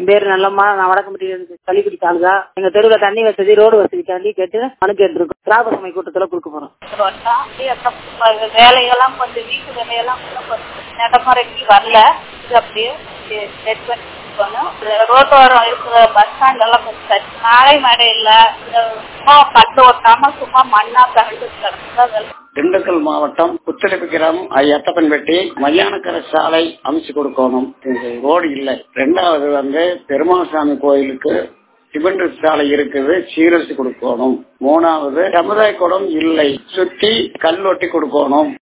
என் பேர் நல்லம்மா நான் வடக்கம்பட்டியிலிருந்து பள்ளிக்குடி தாலுகா எங்க தெருவுல தண்ணி வசதி ரோடு வசதிக்காண்டி கேட்டு மனு கேட்டிருக்கோம் கிராம சபை கூட்டத்துல கொடுக்க போறோம் வருஷம் அப்படியே அப்புறம் வேலையெல்லாம் கொஞ்சம் வீட்டு வேலையெல்லாம் இன்னும் கொஞ்சம் நடைமுறைக்கு வரல இது அப்படியே செட் பண்ணி கொடுக்கணும். ரோட்டோரம் இருக்கிற பஸ் ஸ்டாண்ட் எல்லாம் கொஞ்சம் சரி நாளை மழை இல்ல இந்த சும்மா கட்டு ஓட்டாம சும்மா மண்ணா கரண்டு கிடக்குது அதெல்லாம் திண்டுக்கல் மாவட்டம் புத்தளிப்பு கிராமம் ஐயத்தப்பன்பட்டி மையானக்கரை சாலை அமைச்சு கொடுக்கணும் இது ரோடு இல்லை ரெண்டாவது வந்து பெருமாள் சாமி கோயிலுக்கு சிமெண்ட் சாலை இருக்குது சீரழிச்சு கொடுக்கணும் மூணாவது சமுதாய குளம் இல்லை சுத்தி கல் ஒட்டி கொடுக்கணும்